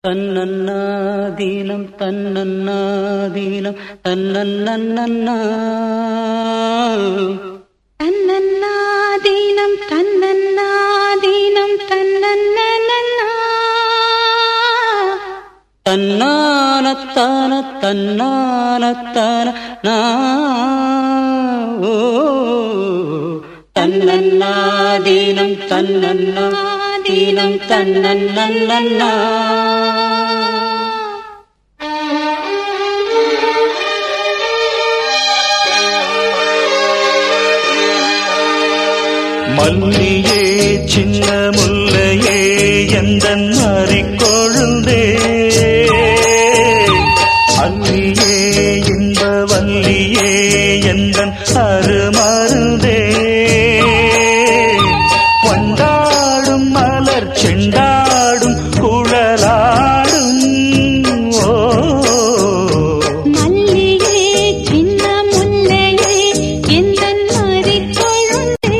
தன்னன்னாதீனம் தன்னன்னாதீனம் தன்னன்னன்னா தன்னன்னாதீனம் தன்னன்னாதீனம் தன்னன்னா தன்னானத்தான தன்னானத்தான நா ஓ தன்னன்னாதீனம் தன்னன்னாதீனம் தன்னன்னன்னா மல்லியே சின்ன முல்லையே எந்த கொழுந்தே அல்லியே இன்ப வல்லியே எந்த அருமருந்தே கொண்டாடும் மலர் செண்டாடும் குழலாடும் ஓ மல்லிகே சின்ன முல்லையே எந்தன் மறிக்கொழுந்தே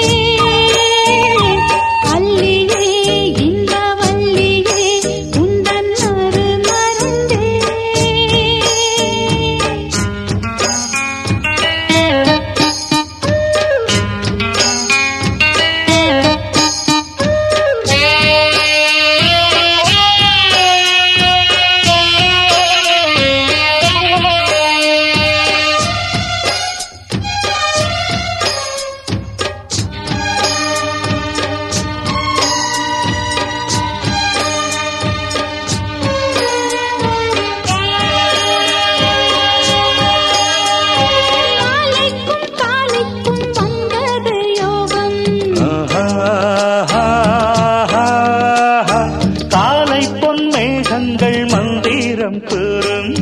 அல்லியே இந்த வல்லியே உந்தன் அருமருந்தே காலைக்கும் காலைக்கும் வந்தது யோகம் காலை பொன் மேகங்கள் மந்திரம் கூறும்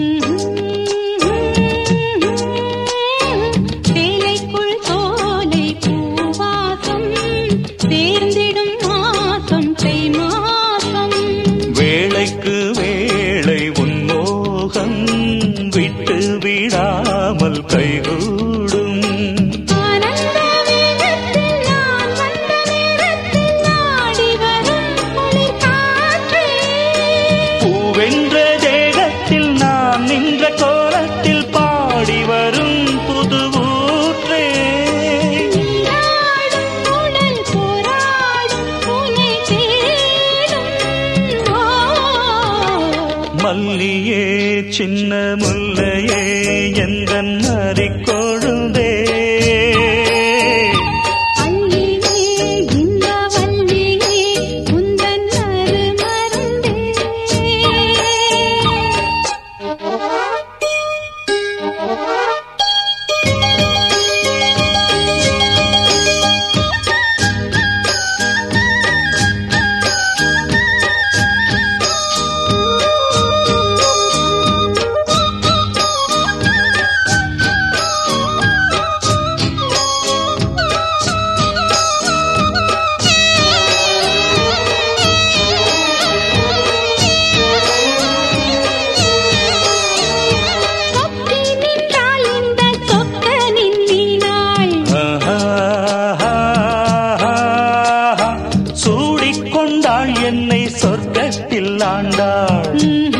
சேலைக்குள் சோலை பூவாசம் சேர்ந்திடும் மாசம் தை மாசம் வேளைக்கு வேளை உன்மோகம் விட்டு விடாமல் கைகூடும் ஆனந்த வேகத்தில் நான் வந்த நேரத்தில் நாடி வரும் குளிர் காற்றே பூவென்ற தேகத்தில் நான் நின்ற கோலத்தில் பாடி வரும் புது ஊற்றே நீராடும் உடல் போராடும் உனை தேடும் ஓ மல்லியே சின்ன முல்லையே எந்த கொழுந்தே அல்லியே இந்த வல்லியே உந்தன் அருமருந்தே சொக்கி நின்றால் இந்த சொக்கனின் வீணாள் சூடிக்கொண்டாள் என்னை சொர்க்கத்தில் ஆண்டாள்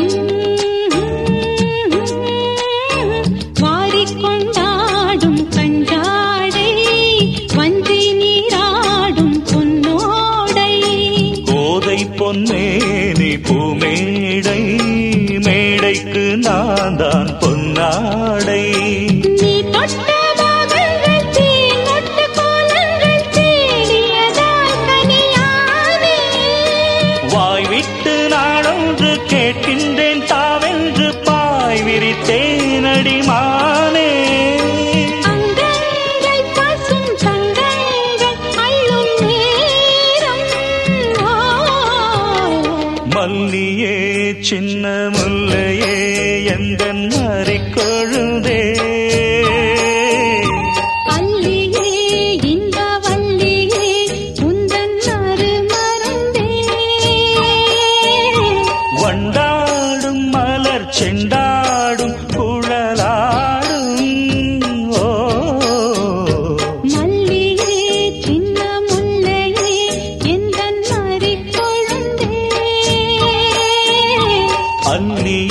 வாரிக்கொண்டாடும் கஞ்சாடை வஞ்சி நீராடும் பொன்னோடை கோதை பொன்னேனி பூமேடை மேடைக்கு நான் தான் பொன்னாடை நீ தொட்ட பாகங்கள் தேன் மொட்டு கோலங்கள் தேடியதால் கனியானே வாய் விட்டு நாடொன்று கேட்கின்றேன் தாவென்று பாய் விரித்தேனடி மானே அங்கங்கள் பசும் தங்கங்கள் அள்ளும் நேரம் ஓ மல்லியே சின்ன முல்லையே எந்த கொழுந்தே அல்லியே இந்த வல்லியே உந்தன் அருமருந்தே வண்டாடும் மலர் செண்டாடும் குழலாடும் ஓ மல்லியே சின்ன முல்லையே எந்தன் மறிக்கொழுந்தே அல்லியே